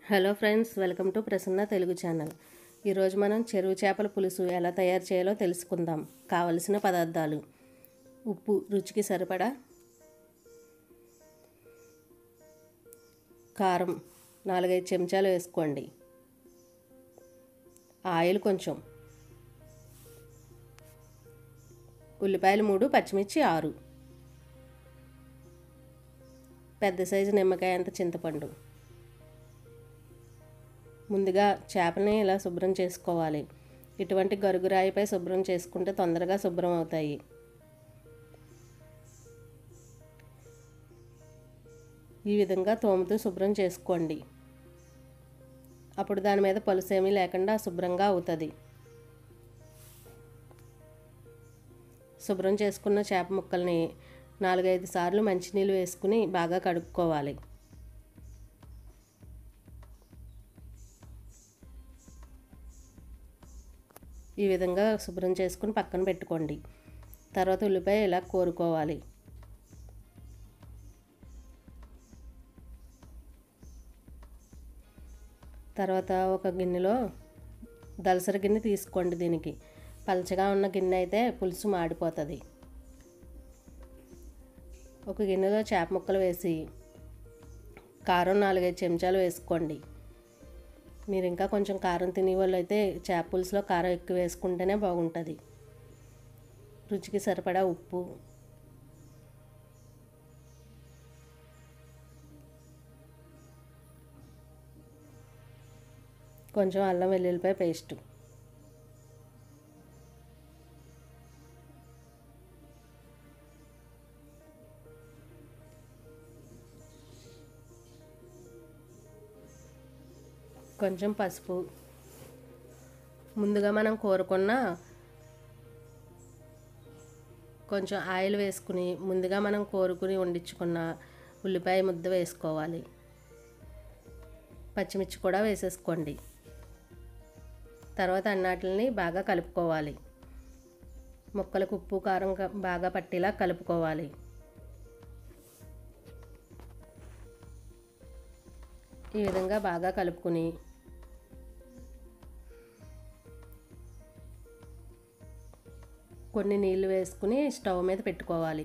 hello friends welcome to Prasanna Telugu channel ఈరోజు మనం చెరువు చేపల పులుసు ఎలా తయారు చేయాలో తెలుసుకుందాం కావలసిన పదార్థాలు ఉప్పు రుచికి సరిపడా కారం నాలుగైదు చెంచాలు వేసుకోండి ఆయిల్ కొంచెం ఉల్లిపాయలు మూడు పచ్చిమిర్చి ఆరు పెద్ద సైజు నిమ్మకాయ అంత చింతపండు ముందుగా చేపలని ఇలా శుభ్రం చేసుకోవాలి ఇటువంటి గరుగురాయిపై శుభ్రం చేసుకుంటే తొందరగా శుభ్రం అవుతాయి ఈ విధంగా తోముతూ శుభ్రం చేసుకోండి అప్పుడు దాని మీద పలుసేమీ లేకుండా శుభ్రంగా అవుతుంది శుభ్రం చేసుకున్న చేప ముక్కల్ని నాలుగైదు సార్లు మంచినీళ్ళు వేసుకుని బాగా కడుక్కోవాలి ఈ విధంగా శుభ్రం చేసుకుని పక్కన పెట్టుకోండి తర్వాత ఉల్లిపాయ ఇలా కోరుకోవాలి తర్వాత ఒక గిన్నెలో దలసర గిన్నె తీసుకోండి దీనికి పలచగా ఉన్న గిన్నె అయితే పులుసు మాడిపోతుంది ఒక గిన్నెలో చేప ముక్కలు వేసి కారం నాలుగైదు చెంచాలు వేసుకోండి మీరు ఇంకా కొంచెం కారం తినే వాళ్ళు అయితే చేప పులుసులో కారం ఎక్కువ వేసుకుంటేనే బాగుంటుంది రుచికి సరిపడా ఉప్పు కొంచెం అల్లం వెల్లుల్లిపాయ పేస్ట్ కొంచెం పసుపు ముందుగా మనం కోరుకున్న కొంచెం ఆయిల్ వేసుకుని ముందుగా మనం కోరుకుని వండించుకున్న ఉల్లిపాయ ముద్ద వేసుకోవాలి పచ్చిమిర్చి కూడా వేసేసుకోండి తర్వాత అన్నాటిని బాగా కలుపుకోవాలి ముక్కలకు ఉప్పు కారం బాగా పట్టేలా కలుపుకోవాలి ఈ విధంగా బాగా కలుపుకుని కొన్ని నీళ్ళు వేసుకుని స్టవ్ మీద పెట్టుకోవాలి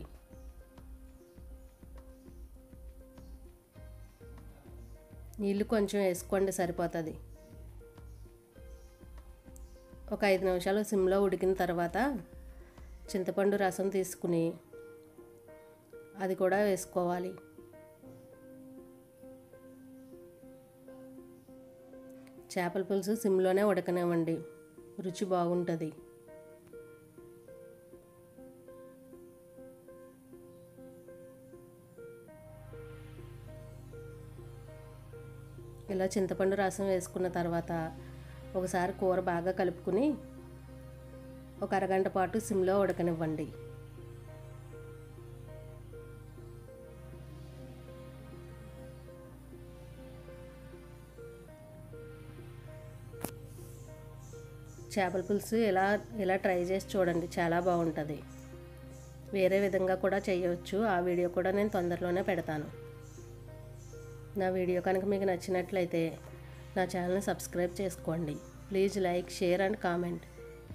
నీళ్ళు కొంచెం వేసుకోండి సరిపోతుంది ఒక ఐదు నిమిషాలు సిమ్లో ఉడికిన తర్వాత చింతపండు రసం తీసుకుని అది కూడా వేసుకోవాలి చేపల పులుసు సిమ్లోనే ఉడకనివ్వండి రుచి బాగుంటుంది ఇలా చింతపండు రసం వేసుకున్న తర్వాత ఒకసారి కూర బాగా కలుపుకుని ఒక అరగంట పాటు సిమ్లో ఉడకనివ్వండి చేపల పులుసు ఇలా ఇలా ట్రై చేసి చూడండి చాలా బాగుంటుంది వేరే విధంగా కూడా చేయవచ్చు ఆ వీడియో కూడా నేను తొందరలోనే పెడతాను నా వీడియో కనుక మీకు నచ్చినట్లయితే నా ఛానల్ని సబ్స్క్రైబ్ చేసుకోండి please like share and comment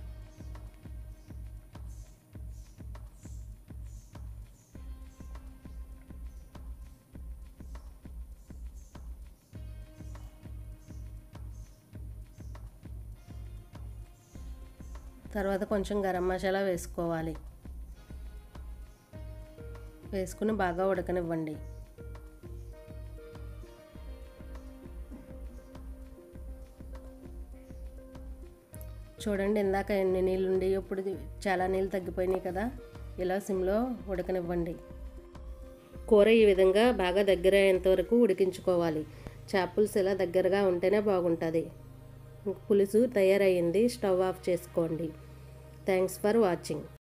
తర్వాత కొంచెం గరం మసాలా వేసుకోవాలి వేసుకుని బాగా ఉడకనివ్వండి చూడండి ఇందాక ఎన్ని నీళ్ళు ఉండి ఇప్పుడు చాలా నీళ్ళు తగ్గిపోయినాయి కదా ఇలా సిమ్లో ఉడకనివ్వండి కూర ఈ విధంగా బాగా దగ్గర అయ్యేంత వరకు ఉడికించుకోవాలి చేపలుసు ఇలా దగ్గరగా ఉంటేనే బాగుంటుంది పులుసు తయారయ్యింది స్టవ్ ఆఫ్ చేసుకోండి థ్యాంక్స్ ఫర్ వాచింగ్